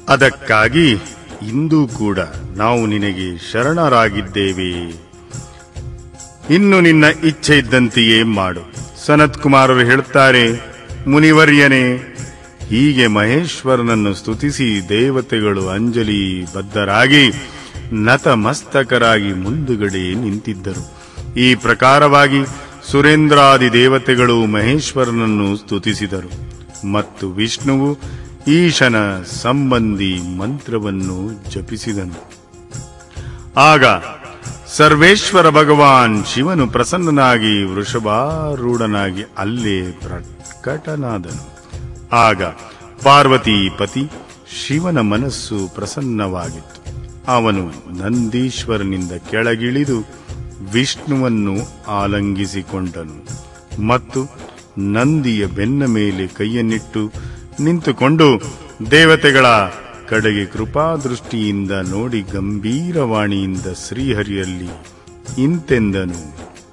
ಅದಕ್ಕಾಗಿ ಇಂದೂ ಕೂಡ ನಾವು ನಿನಗೆ ಶರಣರಾಗಿದ್ದೇವೆ ಇನ್ನು ನಿನ್ನ ಇಚ್ಛೆ ಇದ್ದಂತೆಯೇ ಮಾಡು ಸನತ್ ಕುಮಾರರು ಹೇಳುತ್ತಾರೆ ಮುನಿವರ್ಯನೇ ಹೀಗೆ ಮಹೇಶ್ವರನನ್ನು ಸ್ತುತಿಸಿ ದೇವತೆಗಳು ಅಂಜಲಿ ಬದ್ಧರಾಗಿ ನತಮಸ್ತಕರಾಗಿ ಮುಂದುಗಡೆ ನಿಂತಿದ್ದರು ಈ ಪ್ರಕಾರವಾಗಿ ಸುರೇಂದ್ರಾದಿ ದೇವತೆಗಳು ಮಹೇಶ್ವರನನ್ನು ಸ್ತುತಿಸಿದರು ಮತ್ತು ವಿಷ್ಣುವು ಈಶನ ಸಂಬಂಧಿ ಮಂತ್ರವನ್ನು ಜಪಿಸಿದನು ಆಗ ಸರ್ವೇಶ್ವರ ಭಗವಾನ್ ಶಿವನು ಪ್ರಸನ್ನನಾಗಿ ವೃಷಭಾರೂಢನಾಗಿ ಅಲ್ಲೇ ಪ್ರಕಟನಾದನು ಆಗ ಪಾರ್ವತಿ ಪತಿ ಶಿವನ ಮನಸ್ಸು ಪ್ರಸನ್ನವಾಗಿತ್ತು ಅವನು ನಂದೀಶ್ವರನಿಂದ ಕೆಳಗಿಳಿದು ವಿಷ್ಣುವನ್ನು ಆಲಂಗಿಸಿಕೊಂಡನು ಮತ್ತು ನಂದಿಯ ಬೆನ್ನ ಮೇಲೆ ಕೈಯನ್ನಿಟ್ಟು ನಿಂತುಕೊಂಡು ದೇವತೆಗಳ ಕಡೆಗೆ ಕೃಪಾದೃಷ್ಟಿಯಿಂದ ನೋಡಿ ಗಂಭೀರವಾಣಿಯಿಂದ ಶ್ರೀಹರಿಯಲ್ಲಿ ಇಂತೆಂದನು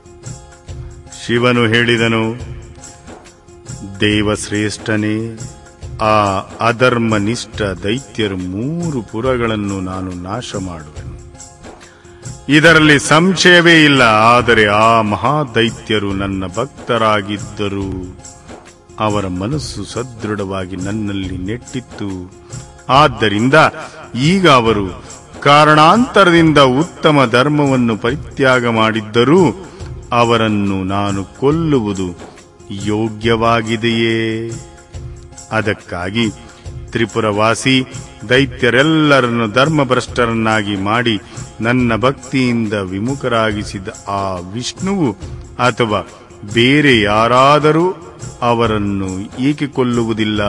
ಶಿವನು ಹೇಳಿದನು ದೇವಶ್ರೇಷ್ಠನೇ ಆ ಅಧರ್ಮನಿಷ್ಠ ದೈತ್ಯರು ಮೂರು ಪುರಗಳನ್ನು ನಾನು ನಾಶ ಮಾಡುವೆನು ಇದರಲ್ಲಿ ಸಂಶಯವೇ ಇಲ್ಲ ಆದರೆ ಆ ಮಹಾದೈತ್ಯರು ನನ್ನ ಭಕ್ತರಾಗಿದ್ದರು ಅವರ ಮನಸ್ಸು ಸದೃಢವಾಗಿ ನನ್ನಲ್ಲಿ ನೆಟ್ಟಿತ್ತು ಆದ್ದರಿಂದ ಈಗ ಅವರು ಕಾರಣಾಂತರದಿಂದ ಉತ್ತಮ ಧರ್ಮವನ್ನು ಪರಿತ್ಯಾಗ ಮಾಡಿದ್ದರೂ ಅವರನ್ನು ನಾನು ಕೊಲ್ಲುವುದು ಯೋಗ್ಯವಾಗಿದೆಯೇ ಅದಕ್ಕಾಗಿ ತ್ರಿಪುರವಾಸಿ ದೈತ್ಯರೆಲ್ಲರನ್ನು ಧರ್ಮಭ್ರಷ್ಟರನ್ನಾಗಿ ಮಾಡಿ ನನ್ನ ಭಕ್ತಿಯಿಂದ ವಿಮುಖರಾಗಿಸಿದ ಆ ವಿಷ್ಣುವು ಅಥವಾ ಬೇರೆ ಯಾರಾದರೂ ಅವರನ್ನು ಏಕೆ ಕೊಲ್ಲುವುದಿಲ್ಲ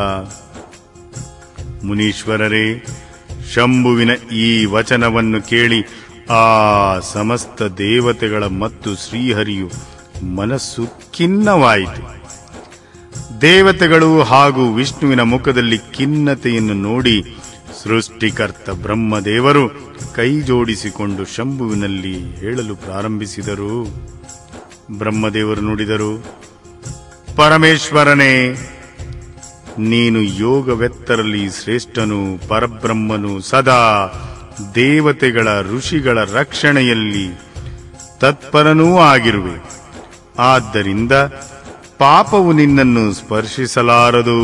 ಮುನೀಶ್ವರರೇ ಶಂಭುವಿನ ಈ ವಚನವನ್ನು ಕೇಳಿ ಆ ಸಮಸ್ತ ದೇವತೆಗಳ ಮತ್ತು ಶ್ರೀಹರಿಯು ಮನಸ್ಸು ಖಿನ್ನವಾಯಿತು ದೇವತೆಗಳು ಹಾಗೂ ವಿಷ್ಣುವಿನ ಮುಖದಲ್ಲಿ ಖಿನ್ನತೆಯನ್ನು ನೋಡಿ ಸೃಷ್ಟಿಕರ್ತ ಬ್ರಹ್ಮದೇವರು ಕೈ ಜೋಡಿಸಿಕೊಂಡು ಶಂಭುವಿನಲ್ಲಿ ಹೇಳಲು ಪ್ರಾರಂಭಿಸಿದರು ಬ್ರಹ್ಮದೇವರು ನುಡಿದರು ಪರಮೇಶ್ವರನೇ ನೀನು ಯೋಗವೆತ್ತರಲ್ಲಿ ಶ್ರೇಷ್ಠನು ಪರಬ್ರಹ್ಮನು ಸದಾ ದೇವತೆಗಳ ಋಷಿಗಳ ರಕ್ಷಣೆಯಲ್ಲಿ ತತ್ಪರನೂ ಆಗಿರುವೆ ಆದ್ದರಿಂದ ಪಾಪವು ನಿನ್ನನ್ನು ಸ್ಪರ್ಶಿಸಲಾರದು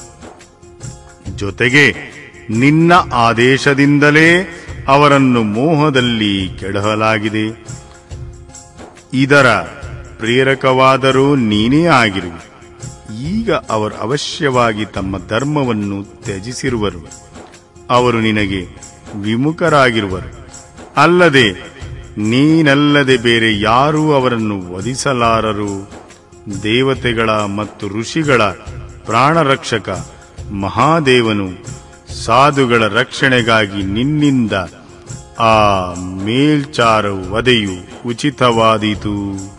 ಜೊತೆಗೆ ನಿನ್ನ ಆದೇಶದಿಂದಲೇ ಅವರನ್ನು ಮೋಹದಲ್ಲಿ ಕೆಡಹಲಾಗಿದೆ ಇದರ ಪ್ರೇರಕವಾದರೂ ನೀನೇ ಆಗಿರುವೆ ಈಗ ಅವರು ಅವಶ್ಯವಾಗಿ ತಮ್ಮ ಧರ್ಮವನ್ನು ತ್ಯಜಿಸಿರುವರು ಅವರು ನಿನಗೆ ವಿಮುಖರಾಗಿರುವರು ಅಲ್ಲದೆ ನೀನಲ್ಲದೆ ಬೇರೆ ಯಾರೂ ಅವರನ್ನು ವಧಿಸಲಾರರು ದೇವತೆಗಳ ಮತ್ತು ಋಷಿಗಳ ಪ್ರಾಣರಕ್ಷಕ ಮಹಾದೇವನು ಸಾಧುಗಳ ರಕ್ಷಣೆಗಾಗಿ ನಿನ್ನಿಂದ ಆ ಮೇಲ್ಚಾರ ವಧೆಯು ಉಚಿತವಾದೀತು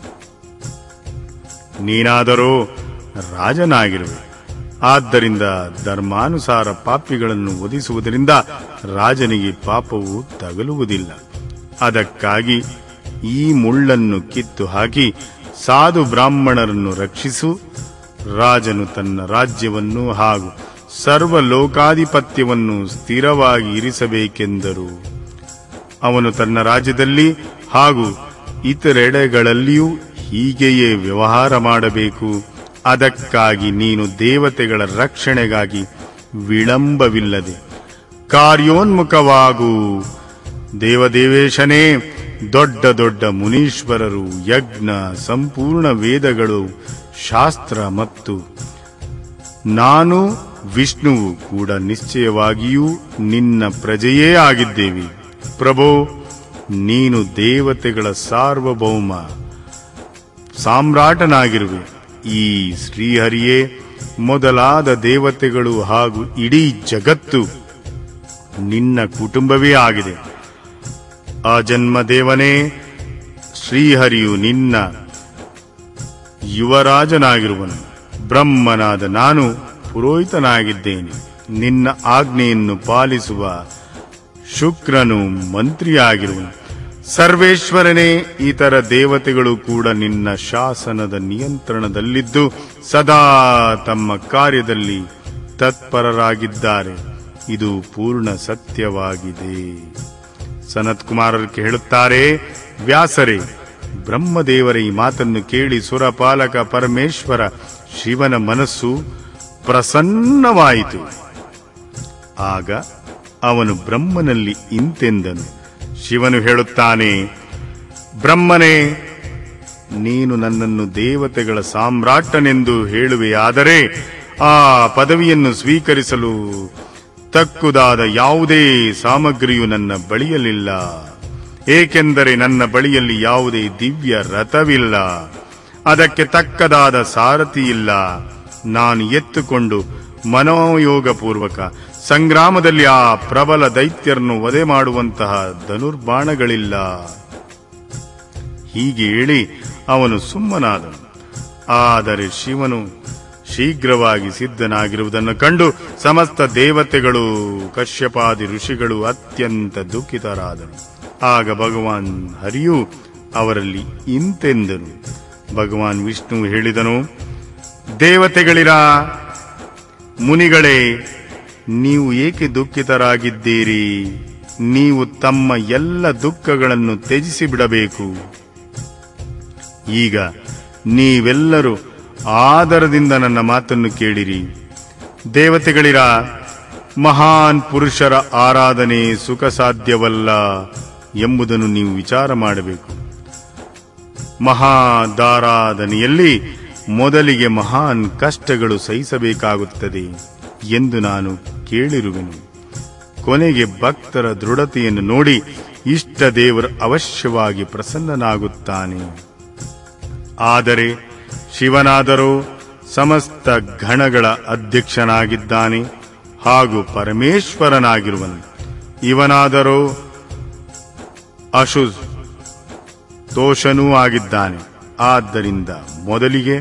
ನೀನಾದರೋ ರಾಜನಾಗಿರುವೆ ಆದ್ದರಿಂದ ಧರ್ಮಾನುಸಾರ ಪಾಪಿಗಳನ್ನು ವಧಿಸುವುದರಿಂದ ರಾಜನಿಗೆ ಪಾಪವು ತಗಲುವುದಿಲ್ಲ ಅದಕ್ಕಾಗಿ ಈ ಮುಳ್ಳನ್ನು ಕಿತ್ತು ಹಾಕಿ ಸಾಧು ಬ್ರಾಹ್ಮಣರನ್ನು ರಕ್ಷಿಸು ರಾಜನು ತನ್ನ ರಾಜ್ಯವನ್ನು ಹಾಗೂ ಸರ್ವ ಲೋಕಾಧಿಪತ್ಯವನ್ನು ಸ್ಥಿರವಾಗಿ ಇರಿಸಬೇಕೆಂದರು ಅವನು ತನ್ನ ರಾಜ್ಯದಲ್ಲಿ ಹಾಗೂ ಇತರೆಡೆಗಳಲ್ಲಿಯೂ ಹೀಗೆಯೇ ವ್ಯವಹಾರ ಮಾಡಬೇಕು ಅದಕ್ಕಾಗಿ ನೀನು ದೇವತೆಗಳ ರಕ್ಷಣೆಗಾಗಿ ವಿಳಂಬವಿಲ್ಲದೆ ಕಾರ್ಯೋನ್ಮುಖವಾಗು ದೇವದೇವೇಶನೇ ದೊಡ್ಡ ದೊಡ್ಡ ಮುನೀಶ್ವರರು ಯಜ್ಞ ಸಂಪೂರ್ಣ ವೇದಗಳು ಶಾಸ್ತ್ರ ಮತ್ತು ನಾನು ವಿಷ್ಣುವು ಕೂಡ ನಿಶ್ಚಯವಾಗಿಯೂ ನಿನ್ನ ಪ್ರಜೆಯೇ ಆಗಿದ್ದೇವೆ ಪ್ರಭೋ ನೀನು ದೇವತೆಗಳ ಸಾರ್ವಭೌಮ ಸಾಮ್ರಾಟನಾಗಿರುವೆ ಈ ಶ್ರೀಹರಿಯೇ ಮೊದಲಾದ ದೇವತೆಗಳು ಹಾಗೂ ಇಡೀ ಜಗತ್ತು ನಿನ್ನ ಕುಟುಂಬವೇ ಆಗಿದೆ ಆ ಜನ್ಮ ದೇವನೇ ಶ್ರೀಹರಿಯು ನಿನ್ನ ಯುವರಾಜನಾಗಿರುವನು ಬ್ರಹ್ಮನಾದ ನಾನು ಪುರೋಹಿತನಾಗಿದ್ದೇನೆ ನಿನ್ನ ಆಜ್ಞೆಯನ್ನು ಪಾಲಿಸುವ ಶುಕ್ರನು ಮಂತ್ರಿಯಾಗಿರುವನು ಸರ್ವೇಶ್ವರನೇ ಇತರ ದೇವತೆಗಳು ಕೂಡ ನಿನ್ನ ಶಾಸನದ ನಿಯಂತ್ರಣದಲ್ಲಿದ್ದು ಸದಾ ತಮ್ಮ ಕಾರ್ಯದಲ್ಲಿ ತತ್ಪರರಾಗಿದ್ದಾರೆ ಇದು ಪೂರ್ಣ ಸತ್ಯವಾಗಿದೆ ಸನತ್ ಕುಮಾರರು ಹೇಳುತ್ತಾರೆ ವ್ಯಾಸರೇ ಬ್ರಹ್ಮದೇವರ ಈ ಮಾತನ್ನು ಕೇಳಿ ಸುರಪಾಲಕ ಪರಮೇಶ್ವರ ಶಿವನ ಮನಸ್ಸು ಪ್ರಸನ್ನವಾಯಿತು ಆಗ ಅವನು ಬ್ರಹ್ಮನಲ್ಲಿ ಇಂತೆಂದನು ಶಿವನು ಹೇಳುತ್ತಾನೆ ಬ್ರಹ್ಮನೇ ನೀನು ನನ್ನನ್ನು ದೇವತೆಗಳ ಸಾಮ್ರಾಟನೆಂದು ಹೇಳುವೆಯಾದರೆ ಆ ಪದವಿಯನ್ನು ಸ್ವೀಕರಿಸಲು ತಕ್ಕುದಾದ ಯಾವುದೇ ಸಾಮಗ್ರಿಯು ನನ್ನ ಬಳಿಯಲಿಲ್ಲ ಏಕೆಂದರೆ ನನ್ನ ಬಳಿಯಲ್ಲಿ ಯಾವುದೇ ದಿವ್ಯ ರಥವಿಲ್ಲ ಅದಕ್ಕೆ ತಕ್ಕದಾದ ಸಾರಥಿ ಇಲ್ಲ ನಾನು ಎತ್ತುಕೊಂಡು ಮನೋಯೋಗಪೂರ್ವಕ ಸಂಗ್ರಾಮದಲ್ಲಿ ಆ ಪ್ರಬಲ ದೈತ್ಯರನ್ನು ವಧೆ ಮಾಡುವಂತಹ ಧನುರ್ಬಾಣಗಳಿಲ್ಲ ಹೀಗೆ ಹೇಳಿ ಅವನು ಸುಮ್ಮನಾದನು ಆದರೆ ಶಿವನು ಶೀಘ್ರವಾಗಿ ಸಿದ್ಧನಾಗಿರುವುದನ್ನು ಕಂಡು ಸಮಸ್ತ ದೇವತೆಗಳು ಕಶ್ಯಪಾದಿ ಋಷಿಗಳು ಅತ್ಯಂತ ದುಃಖಿತರಾದರು ಆಗ ಭಗವಾನ್ ಹರಿಯು ಅವರಲ್ಲಿ ಇಂತೆಂದನು ಭಗವಾನ್ ವಿಷ್ಣು ಹೇಳಿದನು ದೇವತೆಗಳಿರ ಮುನಿಗಳೇ ನೀವು ಏಕೆ ದುಃಖಿತರಾಗಿದ್ದೀರಿ ನೀವು ತಮ್ಮ ಎಲ್ಲ ದುಃಖಗಳನ್ನು ತ್ಯಜಿಸಿ ಬಿಡಬೇಕು ಈಗ ನೀವೆಲ್ಲರೂ ಆದರದಿಂದ ನನ್ನ ಮಾತನ್ನು ಕೇಳಿರಿ ದೇವತೆಗಳಿರ ಮಹಾನ್ ಪುರುಷರ ಆರಾಧನೆ ಸುಖ ಸಾಧ್ಯವಲ್ಲ ಎಂಬುದನ್ನು ನೀವು ವಿಚಾರ ಮಾಡಬೇಕು ಮಹಾದಾರಾಧನೆಯಲ್ಲಿ ಮೊದಲಿಗೆ ಮಹಾನ್ ಕಷ್ಟಗಳು ಸಹಿಸಬೇಕಾಗುತ್ತದೆ ಎಂದು ನಾನು ಕೇಳಿರುವೆನು ಕೊನೆಗೆ ಭಕ್ತರ ದೃಢತೆಯನ್ನು ನೋಡಿ ಇಷ್ಟ ದೇವರು ಅವಶ್ಯವಾಗಿ ಪ್ರಸನ್ನನಾಗುತ್ತಾನೆ ಆದರೆ ಶಿವನಾದರೂ ಸಮಸ್ತ ಗಣಗಳ ಅಧ್ಯಕ್ಷನಾಗಿದ್ದಾನೆ ಹಾಗೂ ಪರಮೇಶ್ವರನಾಗಿರುವನು ಇವನಾದರೂ ಅಶು ದೋಷನೂ ಆಗಿದ್ದಾನೆ ಆದ್ದರಿಂದ ಮೊದಲಿಗೆ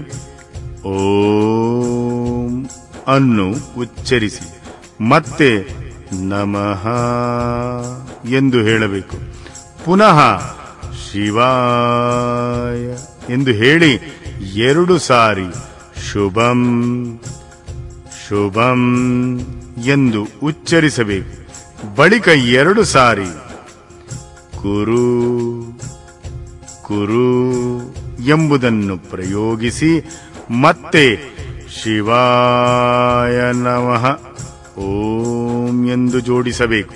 ಓಂ ಅನ್ನು ಉಚ್ಚರಿಸಿ ಮತ್ತೆ ನಮಃ ಎಂದು ಹೇಳಬೇಕು ಪುನಃ ಶಿವಾಯ ಎಂದು ಹೇಳಿ ಎರಡು ಸಾರಿ ಶುಭಂ ಶುಭಂ ಎಂದು ಉಚ್ಚರಿಸಬೇಕು ಬಳಿಕ ಎರಡು ಸಾರಿ ಕುರು ಕುರು ಎಂಬುದನ್ನು ಪ್ರಯೋಗಿಸಿ ಮತ್ತೆ ಶಿವಾಯ ನಮಃ ಓಂ ಎಂದು ಜೋಡಿಸಬೇಕು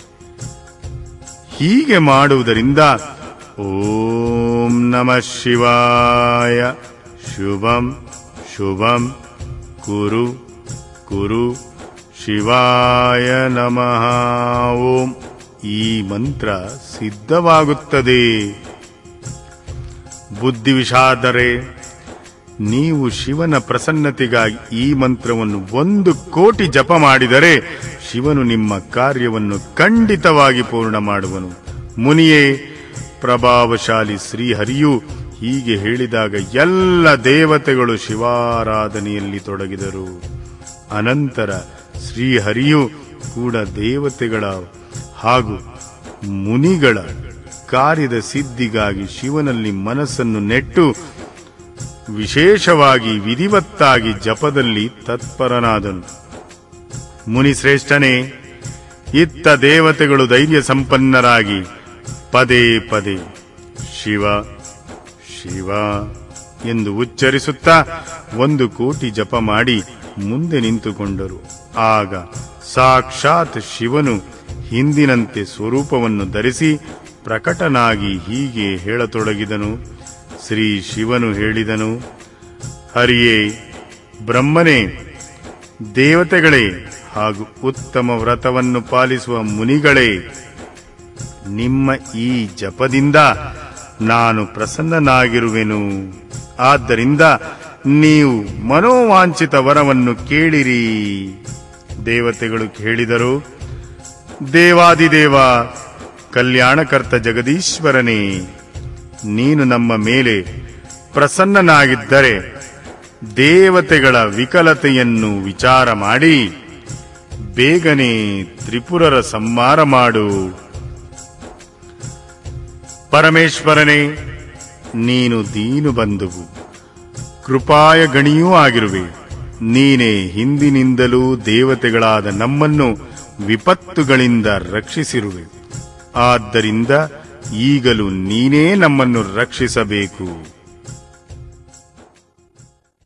ಹೀಗೆ ಮಾಡುವುದರಿಂದ ಓಂ ನಮಃ ಶಿವಾಯ ಶುಭಂ ಶುಭಂ ಕುರು ಕುರು ಶಿವಾಯ ನಮಃ ಓಂ ಈ ಮಂತ್ರ ಸಿದ್ಧವಾಗುತ್ತದೆ ಬುದ್ಧಿವಿಷಾದರೆ ನೀವು ಶಿವನ ಪ್ರಸನ್ನತೆಗಾಗಿ ಈ ಮಂತ್ರವನ್ನು ಒಂದು ಕೋಟಿ ಜಪ ಮಾಡಿದರೆ ಶಿವನು ನಿಮ್ಮ ಕಾರ್ಯವನ್ನು ಖಂಡಿತವಾಗಿ ಪೂರ್ಣ ಮಾಡುವನು ಮುನಿಯೇ ಪ್ರಭಾವಶಾಲಿ ಶ್ರೀಹರಿಯು ಹೀಗೆ ಹೇಳಿದಾಗ ಎಲ್ಲ ದೇವತೆಗಳು ಶಿವಾರಾಧನೆಯಲ್ಲಿ ತೊಡಗಿದರು ಅನಂತರ ಶ್ರೀಹರಿಯು ಕೂಡ ದೇವತೆಗಳ ಹಾಗೂ ಮುನಿಗಳ ಕಾರ್ಯದ ಸಿದ್ಧಿಗಾಗಿ ಶಿವನಲ್ಲಿ ಮನಸ್ಸನ್ನು ನೆಟ್ಟು ವಿಶೇಷವಾಗಿ ವಿಧಿವತ್ತಾಗಿ ಜಪದಲ್ಲಿ ತತ್ಪರನಾದನು ಮುನಿಶ್ರೇಷ್ಠನೇ ಇತ್ತ ದೇವತೆಗಳು ಧೈರ್ಯ ಸಂಪನ್ನರಾಗಿ ಪದೇ ಪದೇ ಶಿವ ಶಿವ ಎಂದು ಉಚ್ಚರಿಸುತ್ತಾ ಒಂದು ಕೋಟಿ ಜಪ ಮಾಡಿ ಮುಂದೆ ನಿಂತುಕೊಂಡರು ಆಗ ಸಾಕ್ಷಾತ್ ಶಿವನು ಹಿಂದಿನಂತೆ ಸ್ವರೂಪವನ್ನು ಧರಿಸಿ ಪ್ರಕಟನಾಗಿ ಹೀಗೆ ಹೇಳತೊಡಗಿದನು ಶ್ರೀ ಶಿವನು ಹೇಳಿದನು ಹರಿಯೇ ಬ್ರಹ್ಮನೇ ದೇವತೆಗಳೇ ಹಾಗೂ ಉತ್ತಮ ವ್ರತವನ್ನು ಪಾಲಿಸುವ ಮುನಿಗಳೇ ನಿಮ್ಮ ಈ ಜಪದಿಂದ ನಾನು ಪ್ರಸನ್ನನಾಗಿರುವೆನು ಆದ್ದರಿಂದ ನೀವು ಮನೋವಾಂಛಿತ ವರವನ್ನು ಕೇಳಿರಿ ದೇವತೆಗಳು ಕೇಳಿದರು ದೇವಾದಿದೇವ ಕಲ್ಯಾಣಕರ್ತ ಜಗದೀಶ್ವರನೇ ನೀನು ನಮ್ಮ ಮೇಲೆ ಪ್ರಸನ್ನನಾಗಿದ್ದರೆ ದೇವತೆಗಳ ವಿಕಲತೆಯನ್ನು ವಿಚಾರ ಮಾಡಿ ಬೇಗನೆ ತ್ರಿಪುರರ ಸಂಹಾರ ಮಾಡು ಪರಮೇಶ್ವರನೇ ನೀನು ದೀನು ಬಂಧುವು ಕೃಪಾಯ ಗಣಿಯೂ ಆಗಿರುವೆ ನೀನೇ ಹಿಂದಿನಿಂದಲೂ ದೇವತೆಗಳಾದ ನಮ್ಮನ್ನು ವಿಪತ್ತುಗಳಿಂದ ರಕ್ಷಿಸಿರುವೆ ಆದ್ದರಿಂದ ಈಗಲೂ ನೀನೇ ನಮ್ಮನ್ನು ರಕ್ಷಿಸಬೇಕು